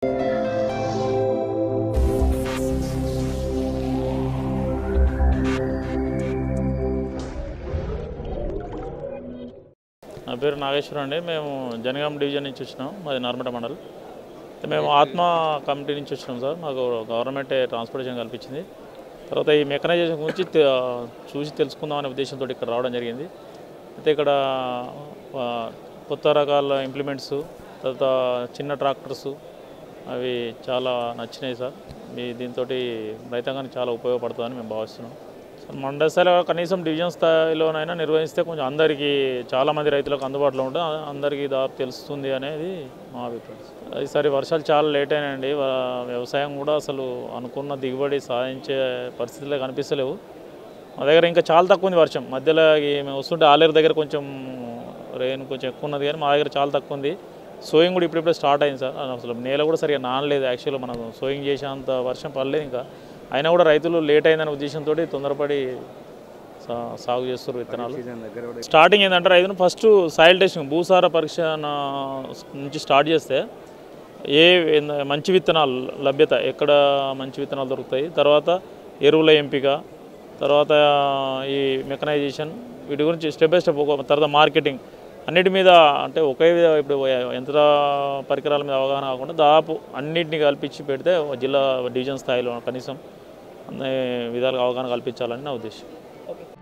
నా పేరు నాగేశ్వరం అండి మేము జనగాం డివిజన్ నుంచి వచ్చినాం మాది నర్మట మండల్ అయితే మేము ఆత్మ కమిటీ నుంచి వచ్చినాం సార్ మాకు గవర్నమెంట్ ట్రాన్స్పోర్టేషన్ కల్పించింది తర్వాత ఈ మెకనైజేషన్ గురించి తె- చూసి తెలుసుకుందాం అనే ఉద్దేశంతో ఇక్కడ రావడం జరిగింది అయితే ఇక్కడ ఆ, కొత్త రకాల ఇంప్లిమెంట్స్ తర్వాత చిన్న ట్రాక్టర్స్ అవి చాలా నచ్చినాయి సార్ మీ దీంతో రైతాంగానికి చాలా ఉపయోగపడుతుందని మేము భావిస్తున్నాం సార్ మండల స్థాయిలో కనీసం డివిజన్ స్థాయిలోనైనా నిర్వహిస్తే కొంచెం అందరికీ చాలామంది రైతులకు అందుబాటులో ఉంటుంది అ- అందరికీ దాదాపు తెలుస్తుంది అనేది మా అభిప్రాయం ఈసారి వర్షాలు చాలా లేట్ అయినాయండి వ- వ్యవసాయం కూడా అసలు అనుకున్న దిగుబడి సాధించే పరిస్థితులే కనిపిస్తలేవు మా దగ్గర ఇంకా చాలా తక్కువ ఉంది వర్షం మధ్యలో ఈ మేము వస్తుంటే ఆలేరు దగ్గర కొంచెం రెయిన్ కొంచెం ఎక్కువ ఉన్నది కానీ మా దగ్గర చాలా తక్కువ ఉంది సోయింగ్ కూడా ఇప్పుడిప్పుడే స్టార్ట్ అయింది సార్ అసలు నేల కూడా సరిగా నానలేదు యాక్చువల్గా మనం సోయింగ్ చేసేంత వర్షం పడలేదు ఇంకా అయినా కూడా రైతులు లేట్ అయిందనే ఉద్దేశంతో తొందరపడి సా- సాగు చేస్తారు విత్తనాలు స్టార్టింగ్ ఏంటంటే రైతును ఫస్ట్ సాయిల్ టెస్టింగ్ భూసార పరీక్ష నా- నుంచి స్టార్ట్ చేస్తే ఏ ఎన్న- మంచి విత్తనాలు లభ్యత ఎక్కడ మంచి విత్తనాలు దొరుకుతాయి తర్వాత ఎరువుల ఎంపిక తర్వాత ఈ మెకనైజేషన్ వీటి గురించి స్టెప్ బై స్టెప్ ఒక తర్వాత మార్కెటింగ్ అన్నిటి మీద అంటే ఒకే విధ ఇప్పుడు యంత్ర పరికరాల మీద అవగాహన కాకుండా దాదాపు అన్నిటిని కల్పించి పెడితే జిల్లా డివిజన్ స్థాయిలో కనీసం అన్ని విధాలుగా అవగాహన కల్పించాలని నా ఉద్దేశం ఓకే